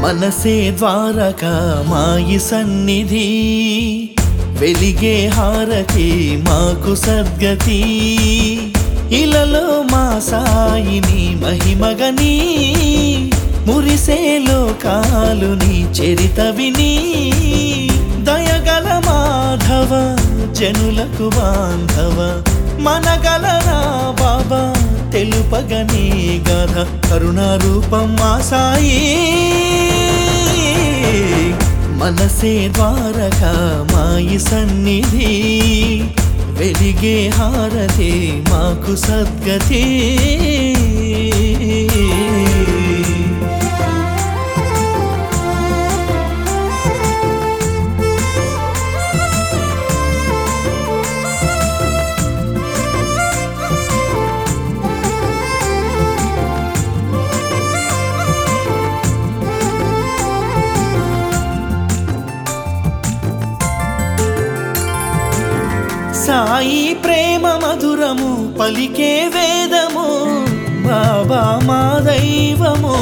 మనసే ద్వారక మాయి సన్నిధి వెలిగే హారతి మాకు సద్గతి ఇలలో మా సాయిని మహిమగని మురిసే లోకాలు నీ చరిత విని దయగల మాధవ జనులకు బాంధవ మనగలరా బాబా తెలుపగని గధ కరుణారూపం మా సాయి మనసే ద్వారక మాయి సన్నిధి వెలిగే హారతి మాకు సద్గతి సాయి ప్రేమ మధురము పలికే వేదము బాబా మా దైవము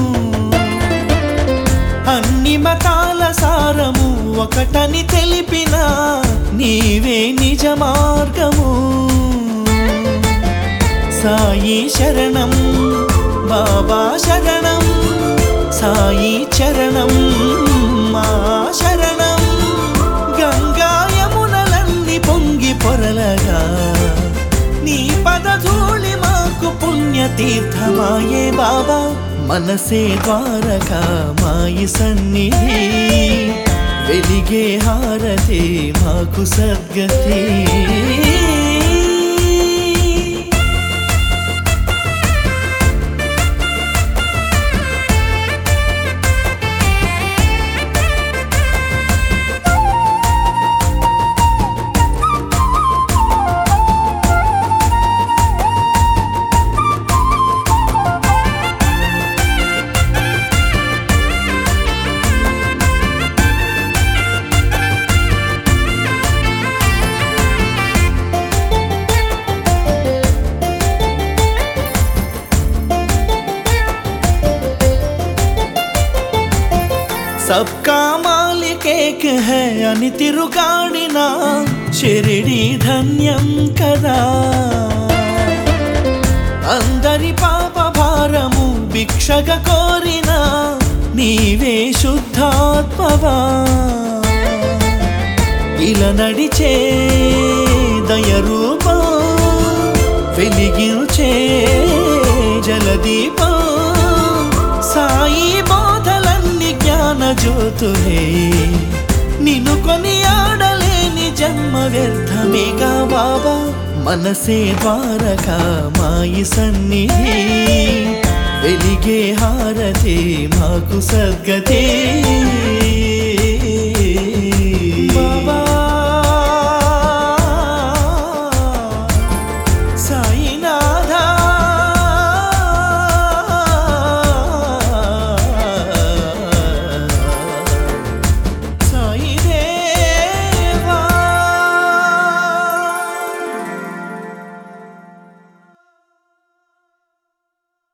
అన్ని మతాల సారము ఒకటని తెలిపిన నీవే నిజ మార్గము సాయి శరణం బాబా శరణం సాయి చరణం మా శరణం గంగా యమునలన్నీ పొంగి పొరలగా నీ పదధూళి మాకు పుణ్యతీర్థమాయే బాబా మనసే ద్వారక మాయి సన్నిధి వెలిగే హారతి మాకు సద్గతి సబ్కా మాలిక్ ఏక్ హై అని తిరుగాడిన షిరిడి ధన్యం కదా అందరి పాప భారము భిక్షగ కోరిన నీవే శుద్ధాత్మవా ఇలా నడిచే దయరూపం వెలిగించే జలదీపం సాయి బోధలన్నీ జ్ఞాన జ్యోతులే నిన్ను కొని ఆడలేని జన్మ వ్యర్థమేగా బాబా మనసే ద్వారక మాయి సన్నిధి వెలిగే హారతి మాకు సద్గతి